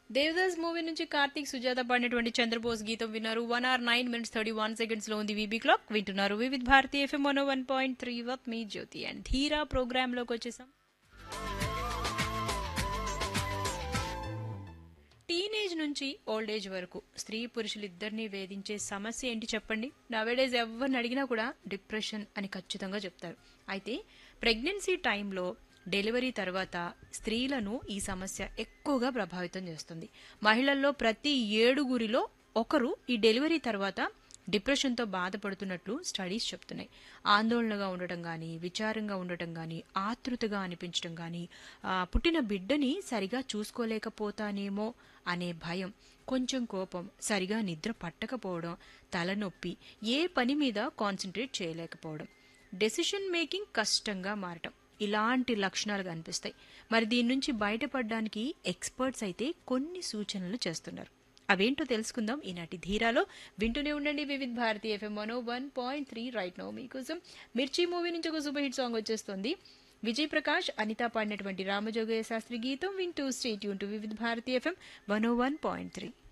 Devdas movie నుంచి కార్తీక్ సుజాత పాడినటువంటి చంద్రబోస్ గీతం విన్నారు one hour nine minutes thirty one seconds లో ఉంది వీబీ క్లాక్ వింటున్నారు Vividh Bharati FM one one point three with me Jyothi and Dheera program లోకి వచ్చేసాం టీనేజ్ నుంచి ఓల్డ్ ఏజ్ వరకు స్త్రీ పురుషులిద్దరినీ వేధించే సమస్య ఏంటి చెప్పండి నవేడేస్ ఎవరిని అడిగినా కూడా డిప్రెషన్ అని ఖచ్చితంగా చెప్తారు అయితే ప్రెగ్నెన్సీ టైంలో డెలివరీ తర్వాత స్త్రీలను ఈ సమస్య ఎక్కువగా ప్రభావితం చేస్తుంది మహిళల్లో ప్రతి ఏడుగురిలో ఒకరు ఈ డెలివరీ తర్వాత డిప్రెషన్తో బాధపడుతున్నట్లు స్టడీస్ చెప్తున్నాయి ఆందోళనగా ఉండటం కానీ విచారంగా ఉండటం కానీ ఆతృతగా అనిపించడం కానీ ఆ, పుట్టిన బిడ్డని సరిగా చూసుకోలేకపోతానేమో అనే భయం కొంచెం కోపం సరిగా నిద్ర పట్టకపోవడం తలనొప్పి ఏ పని మీద కాన్సన్ట్రేట్ చేయలేకపోవడం డెసిషన్ మేకింగ్ కష్టంగా మారటం ఇలాంటి లక్షణాలు కనిపిస్తాయి మరి దీని నుంచి బయటపడడానికి ఎక్స్పర్ట్స్ అయితే కొన్ని సూచనలు చేస్తున్నారు అవేంటో తెలుసుకుందాం ఈనాటి ధీరాలో వింటూనే ఉండండి Vividh Bharati FM one one point three right now మీకోసం మిర్చి మూవీ నుంచి ఒక సూపర్ హిట్ సాంగ్ వచ్చేస్తుంది విజయ్ ప్రకాష్ అనిత పాడినటువంటి రామజోగయ్య శాస్త్రి గీతం వింటూ స్టేట్ యూన్ to Vividh Bharati FM one one point three